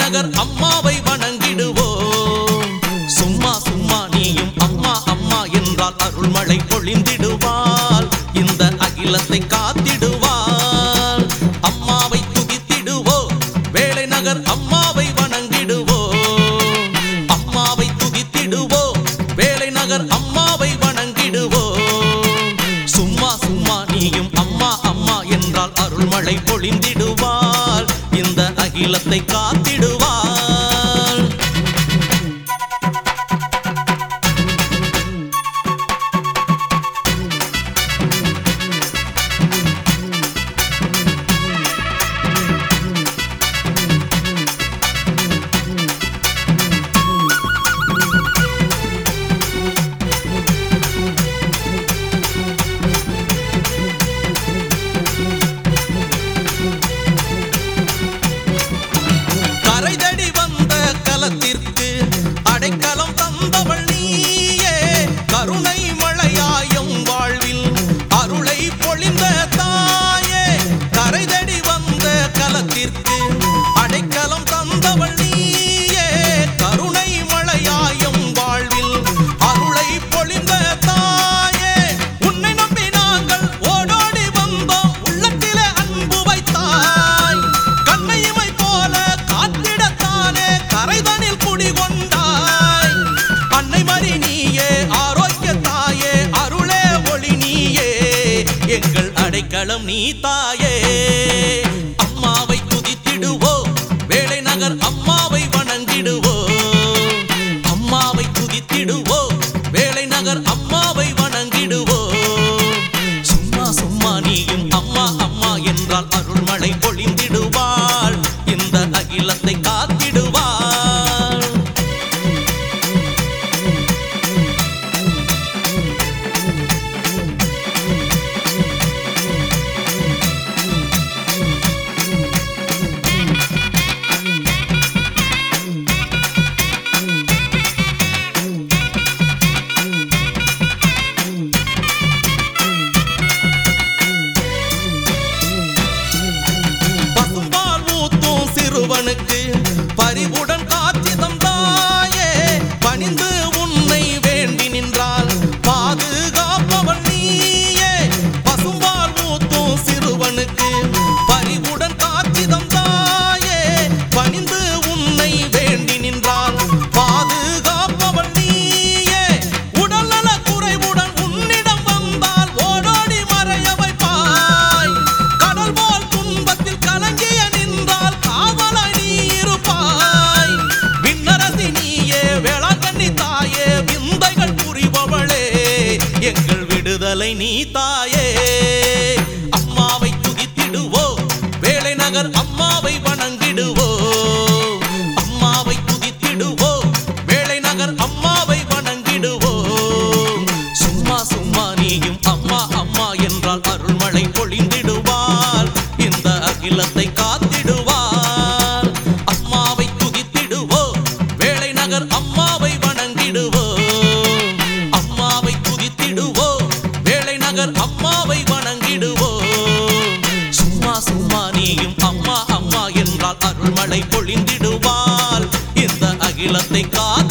நகர் அம்மாவை வணங்கிடுவோம் சும்மா சும்மா நீயும் அம்மா அம்மா என்றால் அருள்மழை பொழிந்திடுவாள் இந்த அகிலத்தை காத்திடுவாள் அம்மாவை துதித்திடுவோம் வேலை நகர் அம்மாவை வணங்கிடுவோம் அம்மாவை துதித்திடுவோம் வேலை நகர் அம்மாவை வணங்கிடுவோம் சும்மா சும்மா நீயும் அம்மா அம்மா என்றால் அருள்மழை பொழிந்திடுவாள் இந்த அகிலத்தை காத்திடுவாள் கரைதடி வந்த கலத்திற்கு அடைக்கலம் தந்தவள் நீயே கருணை மழையாயும் வாழ்வில் அருளை பொழிந்த தாயே கரைதடி வந்த கலத்திற்கு அடைக்கலம் தந்தவள் நீயே கருணை மழையாயும் வாழ்வில் அருளை பொழிந்த தாயே உன்னை நம்பி நாங்கள் ஓடோடி வந்தோம் உள்ளத்திலே அன்பு வைத்தாய் கண்ணையுமை போல காத்திடத்தானே கரைதனில் குடிகொண்டாய் அன்னை மறி நீயே ஆரோக்கிய தாயே அருளே ஒளி நீயே எங்கள் அடைக்கலம் நீ தாயே அம்மாவை துதித்திடுவோம் வேலை நகர் அம்மாவை வணங்கிடுவோம் அம்மாவை துதித்திடுவோம் வேலை நகர் அம்மாவை வணங்கிடுவோம் சும்மா சும்மா நீயும் அம்மா அம்மா என்றால் அருள்மழை பொழிந்திடுவாள் இந்த அகிலத்தை காத்திடுவாள் பசும்பால் ஊத்தும் சிறுவனுக்கு பரிவுடன் காட்சி தந்தாயே பணிந்து உன்னை வேண்டி நின்றால் பாதுகாப்பவன் நீயே பசும்பால் ஊத்தும் சிறுவனுக்கு பரிவுடன் காட்சி தந்தாயே பணிந்து உன்னை வேண்டி நின்றால் பாதுகாப்பவன் நீயே உடல்நல குறைவுடன் உன்னிடம் வந்தால் ஓடோடி மறைய வைப்பாய் கடல் போல் துன்பத்தில் கலங்கிய நின்றால் காவலாய் நீ இருப்பாய் விண்ணரசி நீயே வேளாங்கண்ணி தாயே விந்தைகள் புரிபவளே எங்கள் விடுதலை நீ தாயே அம்மாவை துதித்திடுவோம் வேலை நகர் அம்மாவை வணங்கிடுவோம் அம்மாவை துதித்திடுவோம் வேலை நகர் அம்மாவை வணங்கிடுவோம் சும்மா சும்மா நீயும் அம்மா அம்மா என்றால் அருள்மழை பொழிந்திடுவாள் இந்த அகிலத்தை காத்திடுவாள் அம்மாவை துதித்திடுவோம் வேலை நகர் அம்மாவை வணங்கிடுவோம் அம்மாவை துதித்திடுவோம் வேலை நகர் அம்மாவை வணங்கிடுவோம் சும்மா சும்மா நீயும் அம்மா அம்மா என்றால் அருள்மழை பொழிந்திடுவாள் இந்த அகிலத்தை காத்து